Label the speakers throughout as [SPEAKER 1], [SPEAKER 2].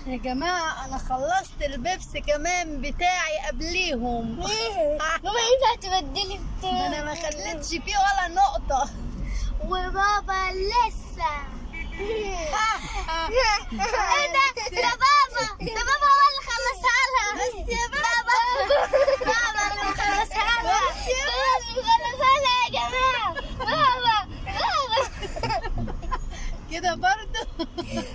[SPEAKER 1] يا جماعة أنا خلصت البيبس كمان بتاعي قبليهم
[SPEAKER 2] ماما ينفع تبدلي
[SPEAKER 1] ده أنا ما خليتش فيه ولا نقطة
[SPEAKER 2] وبابا لسه ايه ده ده بابا ده بابا هو اللي خلصها لها
[SPEAKER 1] بس يا بابا
[SPEAKER 2] بابا اللي مخلصها لها بابا اللي مخلصها لها يا جماعة بابا بابا
[SPEAKER 1] كده برضو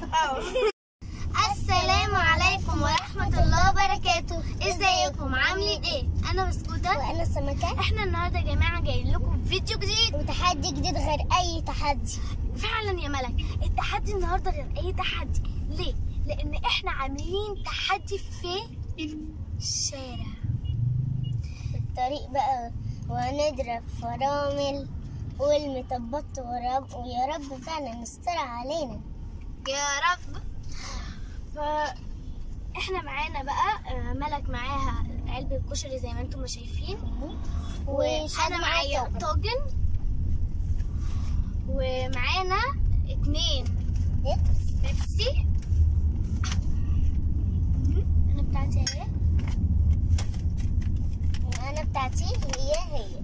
[SPEAKER 2] السلام عليكم ورحمة الله وبركاته ازيكم عاملين ايه انا بسكوتة وانا سمكة احنا النهاردة يا جماعة جايين لكم فيديو جديد
[SPEAKER 3] وتحدي جديد غير اي تحدي
[SPEAKER 2] فعلا يا ملك التحدي النهاردة غير اي تحدي ليه لان احنا عاملين تحدي في الشارع
[SPEAKER 3] في الطريق بقى وهنضرب فرامل والمطبط ورب ويا رب فعلا يستر علينا
[SPEAKER 2] يا رب فاحنا معانا بقى آه، ملك معاها علبة الكشري زي ما انتم ما شايفين وانا معايا طاجن ومعانا اتنين بيبسي انا بتاعتي اهي
[SPEAKER 3] انا بتاعتي هي هي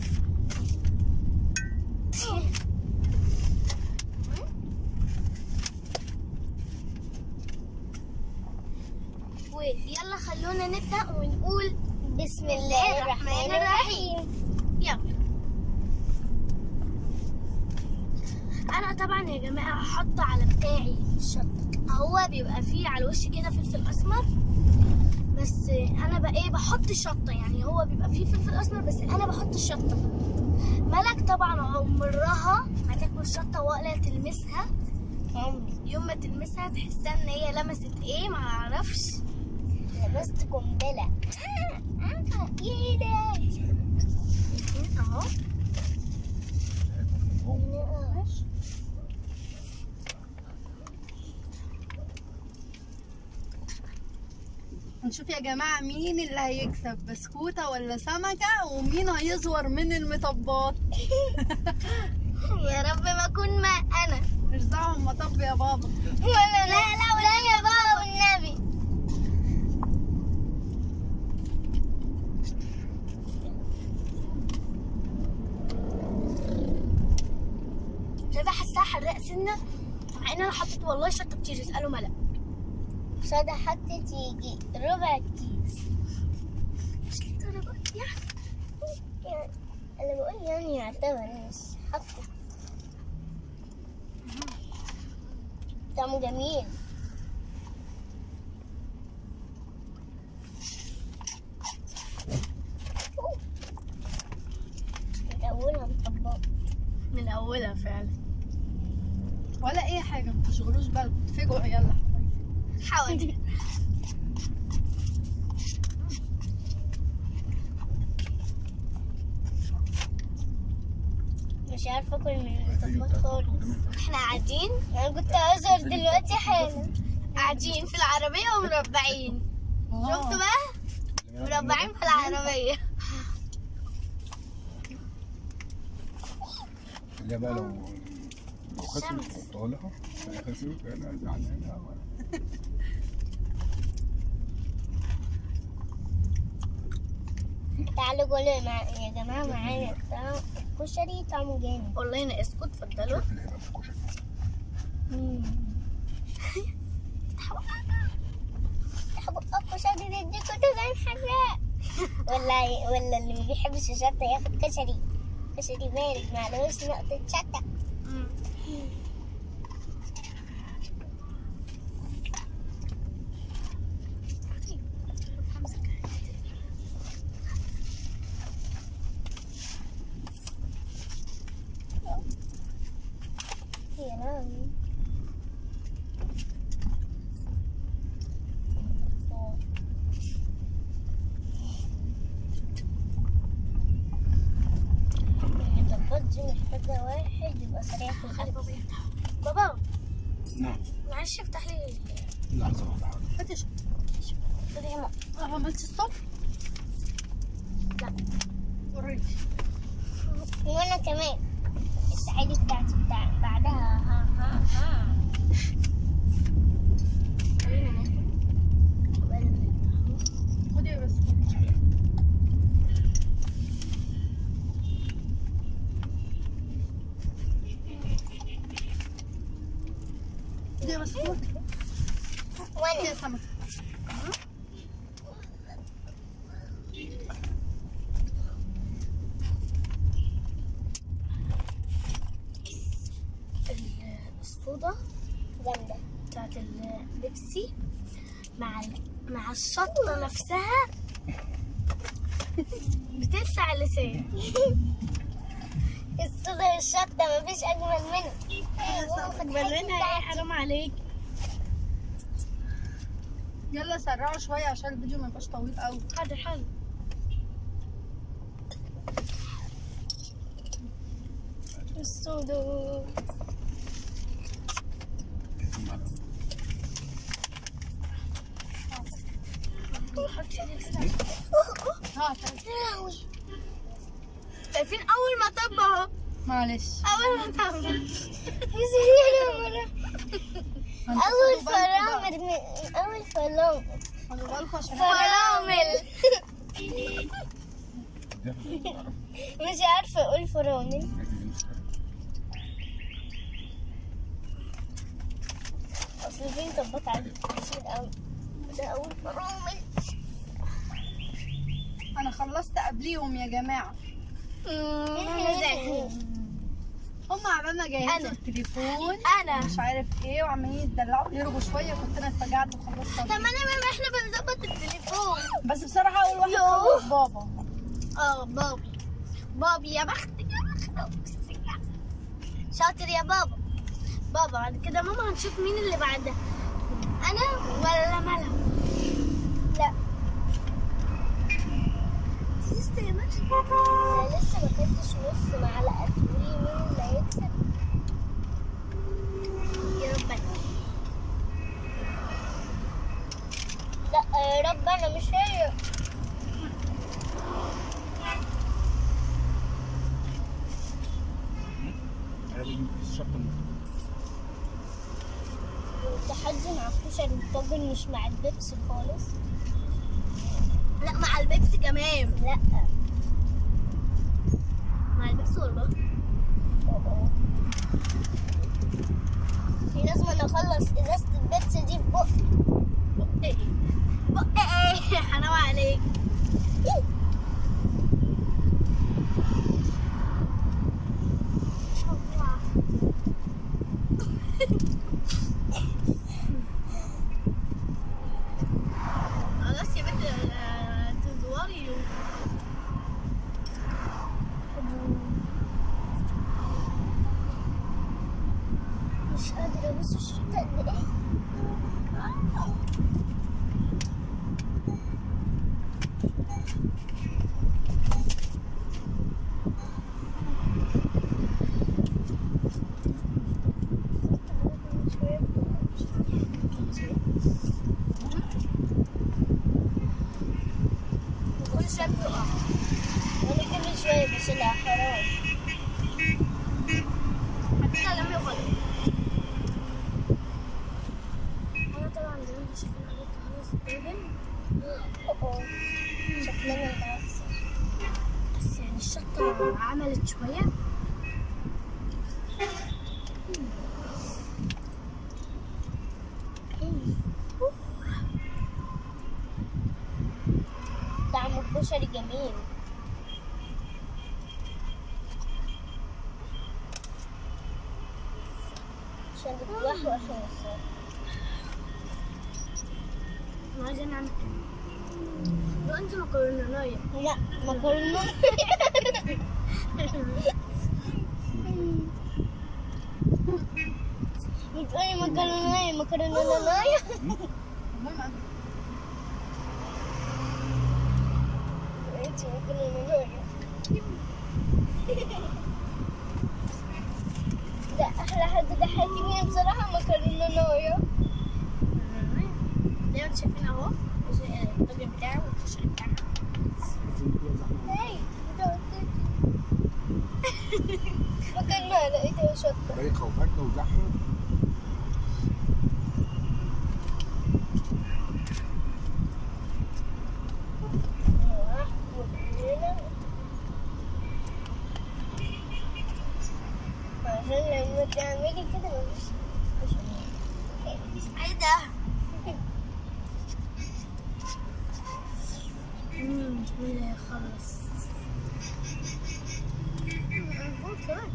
[SPEAKER 2] ويلا خلونا نبدأ ونقول
[SPEAKER 3] بسم الله الرحمن الرحيم
[SPEAKER 2] يلا انا طبعا يا جماعه هحط على بتاعي الشطه هو بيبقى فيه على الوش كده فلفل اسمر بس انا بقى ايه بحط الشطه يعني هو بيبقى فيه فلفل اسمر بس انا بحط الشطه ملك طبعا عمرها ما تاكل شطه ولا تلمسها
[SPEAKER 3] عمري
[SPEAKER 2] يوم ما تلمسها تحسها ان هي لمست ايه ما اعرفش
[SPEAKER 3] لبست قنبله
[SPEAKER 2] آه، آه، ايه ده اهو
[SPEAKER 1] هنشوف يا جماعة مين اللي هيكسب بسكوتة ولا سمكة ومين هيزور من المطبات
[SPEAKER 2] يا رب ما اكون ما انا
[SPEAKER 1] ارزعهم مطب يا بابا
[SPEAKER 2] ولا لا لا ولا يا بابا والنبي شايفه حاساها حراق سنه مع ان انا حطيت والله شطه كتير اسالوا ملك
[SPEAKER 3] صدى حطت يجي ربع كيس
[SPEAKER 2] مش للدرجه دي يعني
[SPEAKER 3] يعني انا بقول يعني يعتبر مش حطت طعمه جميل من اولها مطبق
[SPEAKER 2] من اولها فعلا
[SPEAKER 1] ولا أي حاجة ما تشغلوش بالكم اتفقوا يلا
[SPEAKER 2] حاول
[SPEAKER 3] مش عارفه اكل من المطبق خالص
[SPEAKER 2] احنا قاعدين
[SPEAKER 3] انا كنت ازهر دلوقتي حالا
[SPEAKER 2] قاعدين في العربيه ومربعين شفتوا بقى مربعين في العربيه
[SPEAKER 4] اللي بقى لو لو خسرت تحطها لها هي خسرت انا زعلانه
[SPEAKER 3] تعالوا قولوا مع... يا جماعه معانا طعم الكشري طعمه جامد
[SPEAKER 2] والله انا اسكت اتفضلوا
[SPEAKER 4] شوف اللي هيبقى في الكشري
[SPEAKER 3] تحبوا الكشري تديكوا تزعل حراق ولا ولا اللي ما بيحبش الشطه ياخد كشري كشري بارد معلوش نقطه شطه
[SPEAKER 2] مم.
[SPEAKER 3] يا لهوي المطبات دي محتاجة واحد يبقى سريع في
[SPEAKER 2] خلي
[SPEAKER 3] الأكل
[SPEAKER 2] بابا يفتح بابا
[SPEAKER 4] نعم
[SPEAKER 2] معلش افتح لي
[SPEAKER 4] لحظه واحده حاضر
[SPEAKER 1] هاتي شوف
[SPEAKER 2] خد يا ماما
[SPEAKER 1] اه عملتي الصبح
[SPEAKER 2] لا
[SPEAKER 1] وريني
[SPEAKER 3] وأنا كمان السعيدة بتاعتي بتاع بعدها ها ها ها
[SPEAKER 2] خلينا ناكل
[SPEAKER 1] دي بسكوت
[SPEAKER 3] وانا
[SPEAKER 1] يا سمك
[SPEAKER 2] ال- الصودا
[SPEAKER 3] جامدة
[SPEAKER 2] بتاعت البيبسي مع ال- مع الشطة نفسها بتلسع اللسان
[SPEAKER 3] الصودا والشطة مفيش أجمل منه
[SPEAKER 2] بلنا ايه حرام عليك
[SPEAKER 1] يلا سرعوا شويه عشان الفيديو ما يبقاش طويل قوي
[SPEAKER 2] حاضر حاضر
[SPEAKER 3] الصودا
[SPEAKER 1] ها تعال.
[SPEAKER 2] شايفين اول ما طب اهو
[SPEAKER 1] معلش
[SPEAKER 2] اول ما طب
[SPEAKER 3] أول فرامل من أول فرامل
[SPEAKER 1] خدوا بالكم عشان
[SPEAKER 2] فرامل
[SPEAKER 3] مش عارفة أقول فرامل أصل في مطبات عندي كتير أوي ده أول فرامل
[SPEAKER 1] انا خلصت قبليهم يا جماعه هم عمالنا جايين
[SPEAKER 2] أنا.
[SPEAKER 1] التليفون
[SPEAKER 2] انا
[SPEAKER 1] مش عارف ايه وعمالين يتدلعوا يرغوا شويه كنت انا اتفجعت وخلصت
[SPEAKER 2] طب ما انا ما احنا بنظبط التليفون
[SPEAKER 1] بس بصراحه اول واحد
[SPEAKER 2] يوه.
[SPEAKER 1] خلص بابا
[SPEAKER 2] اه بابي بابي يا بختك يا بختك شاطر يا بابا بابا بعد كده ماما هنشوف مين اللي بعدها انا ولا ملم
[SPEAKER 3] لا
[SPEAKER 2] لسه يا ماشي
[SPEAKER 3] أنا لسه ما كنتش نص معلقة تقولي مين اللي هيكسب
[SPEAKER 2] يا ربنا
[SPEAKER 3] لا يا رب أنا مش هي التحدي مع كشري الطاجن مش مع البيبسي خالص
[SPEAKER 2] لا مع البيبسي كمان
[SPEAKER 3] لا
[SPEAKER 2] مع البيبسي والله
[SPEAKER 3] في لازم أنا أخلص إزازة البيبسي دي في بقي
[SPEAKER 2] بق ايه بق ايه حرام عليك خلاص يا بنت آه، تدوري
[SPEAKER 3] مش قادرة بس الشتا قد إيه
[SPEAKER 2] كل شويه بتقع
[SPEAKER 3] أنا كل شوية بشيلها حرام
[SPEAKER 2] هتطلع لما يخلص انا طبعا زي ما انتم شايفين قريت خلاص الطاجن
[SPEAKER 3] أوه. شكلنا العكس
[SPEAKER 2] بس يعني الشطة عملت شوية
[SPEAKER 3] طعم الكشري جميل عشان بتوحوح الصوت
[SPEAKER 2] انا عايزة نعمل لو انت مكرونة ناية
[SPEAKER 3] لا مكرونة بتقولي مكرونة مكرونة ناية
[SPEAKER 1] المهم
[SPEAKER 3] انت مكرونة ناية ده احلى حد ضحكني بصراحة مكرونة ناية
[SPEAKER 2] زي ما انتم شايفين اهو الطاجن بتاعه والكشري بتاعها
[SPEAKER 3] هاي مكرونة لقيتها شطة
[SPEAKER 4] طريقة وفاكهة وزحمة
[SPEAKER 3] عشان لما تعملي كده مش مش
[SPEAKER 2] ايه ده؟ مم، مين اللي هيخلص؟ المفروض كمان.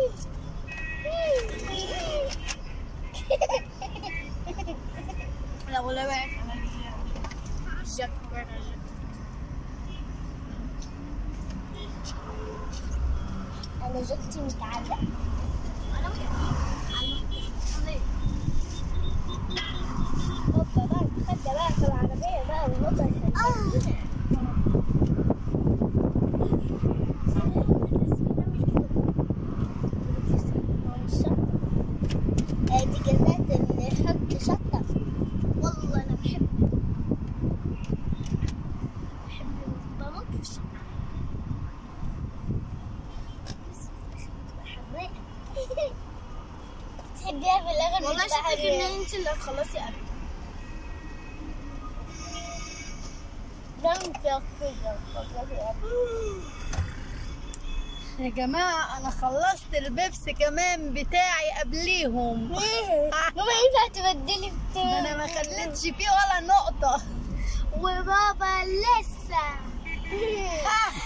[SPEAKER 2] لا ولا واقف انا جاك وين جاك
[SPEAKER 3] انا جبتي متعلق
[SPEAKER 2] انا
[SPEAKER 3] هوبا بقى خد بقى في العربية بقى ونطلع في آه، دي جزات اللي يحط شطة
[SPEAKER 2] والله انا بحب بحب بموت في الشطة
[SPEAKER 3] تحبيها في الآخر
[SPEAKER 2] والله
[SPEAKER 3] بتبقى
[SPEAKER 2] شكلك
[SPEAKER 3] حلوة.
[SPEAKER 2] ان انت اللي هتخلصي قبل
[SPEAKER 3] ده مش يخفيها، والله.
[SPEAKER 1] يا جماعة أنا خلصت البيبس كمان بتاعي قبليهم
[SPEAKER 3] ماما ينفع تبدلي
[SPEAKER 1] ده أنا ما خليتش فيه ولا نقطة
[SPEAKER 2] وبابا لسه
[SPEAKER 3] ايه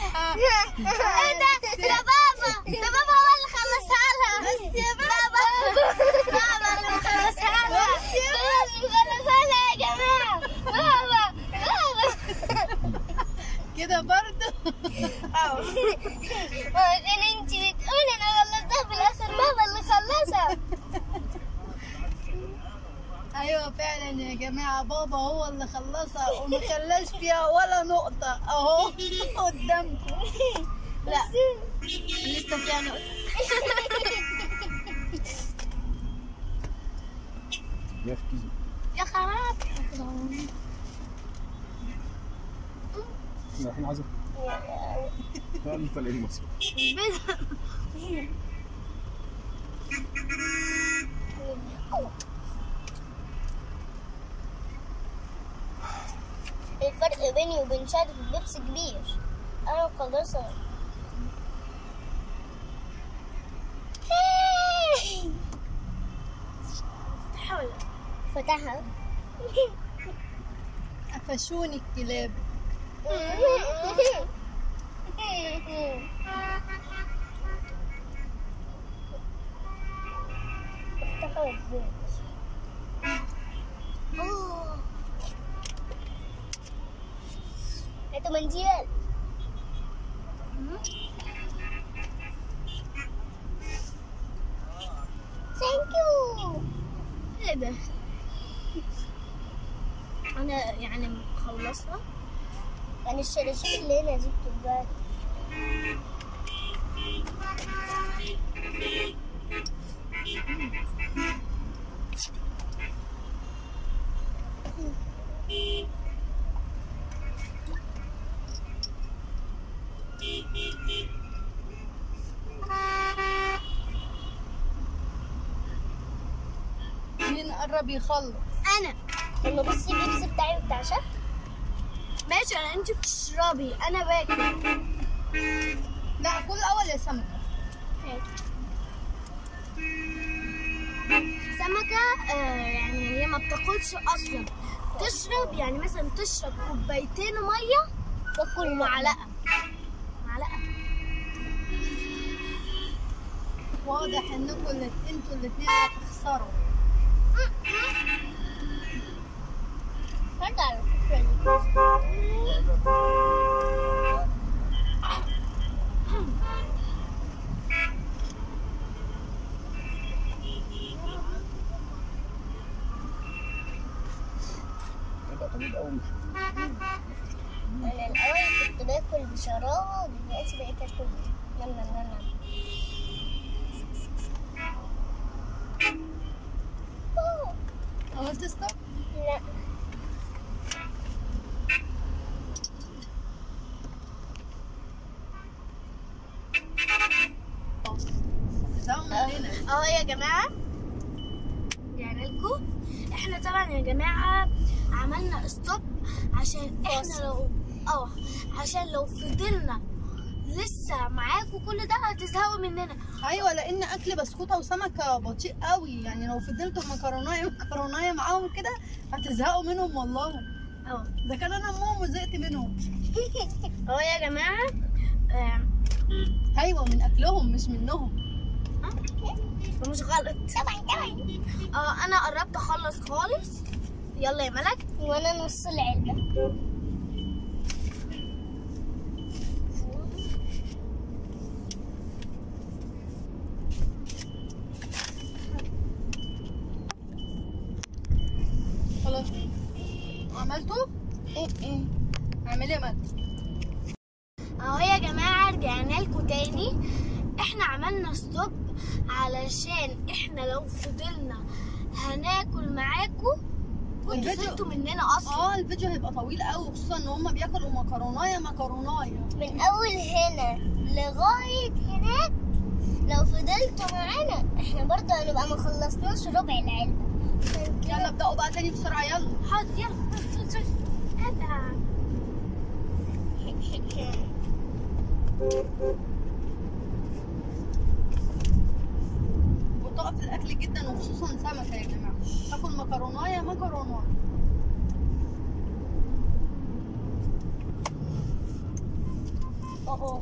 [SPEAKER 3] ده ده بابا ده بابا هو اللي خلصها لها بس يا بابا بابا اللي مخلصها لها بابا اللي مخلصها لها يا جماعة بابا بابا
[SPEAKER 1] كده برضو
[SPEAKER 3] عشان انت بتقولي انا خلصتها في الاخر بابا اللي خلصها
[SPEAKER 1] أيوة فعلا يا جماعة بابا هو اللي خلصها وما خلاش فيها ولا نقطة أهو قدامكم لا لسه فيها نقطة
[SPEAKER 4] يا في كيزو
[SPEAKER 2] يا خراب
[SPEAKER 4] احنا رايحين عزم تعالوا طالعين مصر
[SPEAKER 3] الفرق بيني وبين شادي في اللبس كبير انا مخلصها
[SPEAKER 2] حاول
[SPEAKER 3] فتحها
[SPEAKER 1] قفشوني الكلاب
[SPEAKER 3] افتحها ازاي هاتوا منديل ثانك يو
[SPEAKER 2] ايه ده انا يعني مخلصها
[SPEAKER 3] يعني الشراشيب اللي هنا دي بتوجعني
[SPEAKER 1] مين قرب يخلص
[SPEAKER 2] انا
[SPEAKER 3] لما بصي اللبس بتاعي بتاع شهر
[SPEAKER 2] ماشي انا انت بتشربي انا باكل
[SPEAKER 1] لا كل أول يا سمكة
[SPEAKER 2] سمكة آه يعني هي ما بتاكلش اصلا تشرب يعني مثلا تشرب كوبايتين ميه
[SPEAKER 3] باكل
[SPEAKER 2] معلقة معلقة
[SPEAKER 1] واضح انكم الات- انتوا الاتنين هتخسروا
[SPEAKER 3] هذا على فكرة
[SPEAKER 4] هيبقى طويل قوي مش
[SPEAKER 3] انا الاول كنت باكل بشراهه دلوقتي بقيت اكل نم نم نم نم أوه،
[SPEAKER 1] عملت ستوب
[SPEAKER 3] لا
[SPEAKER 1] ده من هنا
[SPEAKER 2] اهو يا جماعة يعني لكم احنا طبعا يا جماعة عملنا ستوب عشان احنا لو اه عشان لو فضلنا لسه معاكوا كل ده هتزهقوا مننا
[SPEAKER 1] ايوه لان اكل بسكوته وسمكه بطيء قوي يعني لو فضلتوا مكرونايه مكرونايه معاهم كده هتزهقوا منهم والله
[SPEAKER 2] اهو
[SPEAKER 1] ده كان انا امهم وزهقت منهم
[SPEAKER 2] اهو يا جماعه آم،
[SPEAKER 1] ايوه من اكلهم مش منهم
[SPEAKER 2] مش غلط
[SPEAKER 3] طبعا طبعا
[SPEAKER 2] اه انا قربت اخلص خالص يلا يا ملك
[SPEAKER 3] وانا نص العلبة
[SPEAKER 1] خلاص عملته اعملي يا مد
[SPEAKER 2] اهو يا جماعه رجعنا لكم تاني احنا عملنا ستوب علشان احنا لو فضلنا هناكل معاكم كنتوا
[SPEAKER 1] والفيديو-
[SPEAKER 2] زهقتوا مننا اصلا
[SPEAKER 1] اه الفيديو هيبقى طويل قوي خصوصا ان هم بياكلوا مكرونايه مكرونايه
[SPEAKER 3] من اول هنا لغاية هناك لو فضلتوا معانا احنا برضه هنبقى ما خلصناش ربع العلبة عشان كده
[SPEAKER 1] يلا ابداوا بقى تاني بسرعه يلا
[SPEAKER 2] حاضر يلا هذا
[SPEAKER 1] بطاقه في الاكل جدا وخصوصا سمكه يا جماعه تاكل مكرونايه مكرونايه اه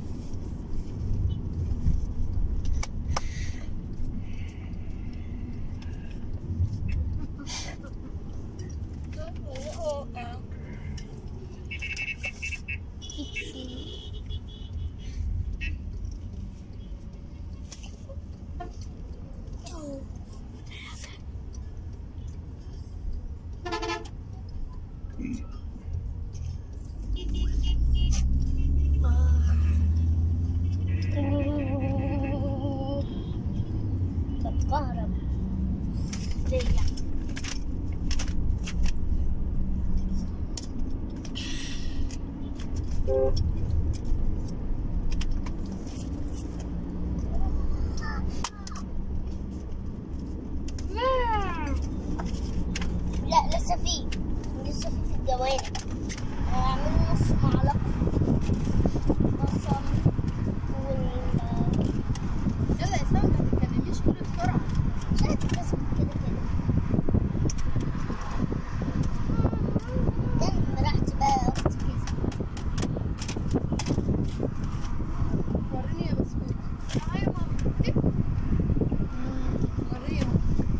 [SPEAKER 3] بتكهرب
[SPEAKER 2] ليا
[SPEAKER 3] لا لسه في لسه في في الجوانب هعمل نص معلقة بصل وال
[SPEAKER 1] يلا يا سمكه ما تتكلميش كل بسرعه
[SPEAKER 3] شايف بس كده كده كان راحتي بقى يا اختي كده
[SPEAKER 1] وريني يا بسكوت مم، وريهم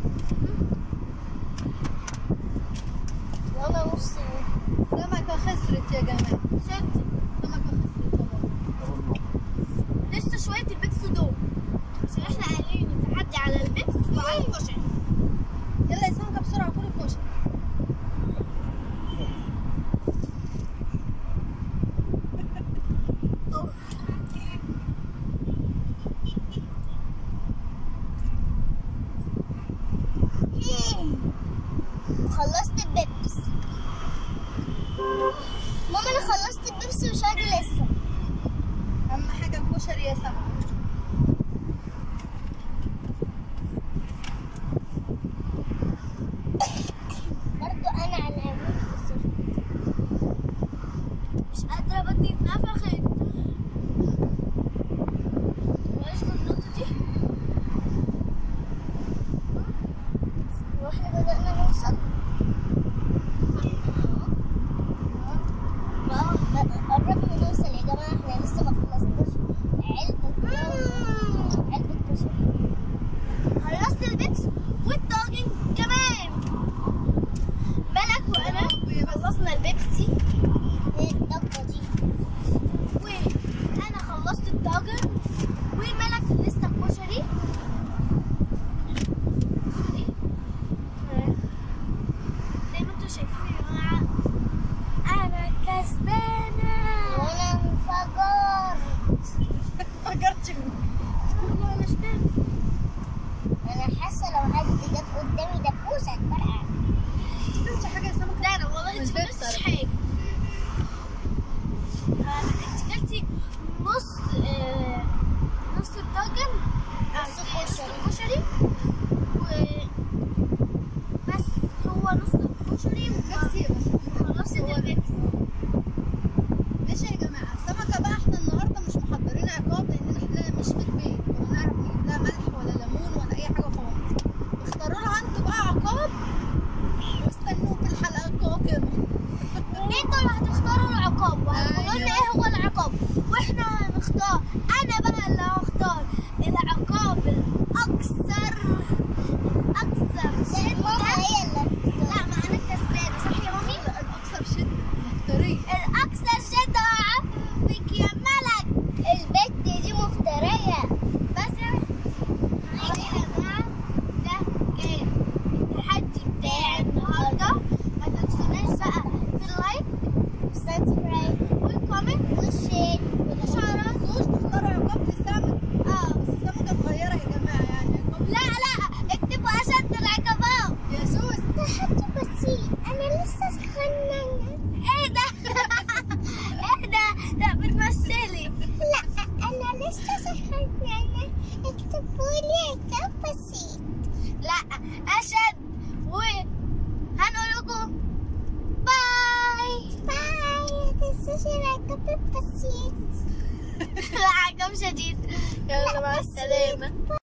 [SPEAKER 3] وانا نص
[SPEAKER 1] سمكه خسرت يا جماعه
[SPEAKER 2] ست
[SPEAKER 1] سمكه خسرت والله.
[SPEAKER 2] لسه شويه البيبس دول عشان احنا قايلين التحدي على البيبس وعلى الكشري
[SPEAKER 1] يلا يا سمكه بسرعه كل الكشري
[SPEAKER 3] خلصت البيبس ماما انا خلصت البيبس مش هاجي لسه
[SPEAKER 1] اهم حاجه الكشري يا سمكه
[SPEAKER 3] برضو انا على العمود
[SPEAKER 2] مش قادره بدي اتنفخت معلش النقطه دي
[SPEAKER 3] واحنا بدأنا نوصل اه بقى- قربنا نوصل يا جماعة احنا لسه ما خلصناش علبة علبة كشري
[SPEAKER 2] خلصت البيبس والطاجن كمان ملك وانا خلصنا البيبسي
[SPEAKER 3] ايه الضغطة دي
[SPEAKER 2] وانا خلصت الطاجن وملك لسه الكشري كشري. زي ما انتوا شايفين يا جماعه انا كسبانه
[SPEAKER 3] وانا انفجرت
[SPEAKER 1] فجرتش
[SPEAKER 2] والله انا شبعت
[SPEAKER 3] انا حاسة لو حد جاب قدامي دبوسة هتفرقع
[SPEAKER 1] ما حاجه يا سمكه
[SPEAKER 2] لا انا والله
[SPEAKER 1] مش
[SPEAKER 2] انت ما
[SPEAKER 1] بيبسي
[SPEAKER 2] لبستش
[SPEAKER 1] على
[SPEAKER 2] حاجه آه، انت كلتي نص آه، نص الطاجن
[SPEAKER 3] نص
[SPEAKER 2] آه،
[SPEAKER 3] الكشري.
[SPEAKER 2] الكشري و بس هو نص الكشري
[SPEAKER 1] بيبسي بس
[SPEAKER 2] وخلصت البيبس
[SPEAKER 1] ماشي يا جماعه السمكه بقى احنا النهارده مش محضرين
[SPEAKER 2] اشد وهنقول لكم باي
[SPEAKER 3] باي متنسوش العقاب بسيط
[SPEAKER 2] عقاب شديد يلا مع السلامه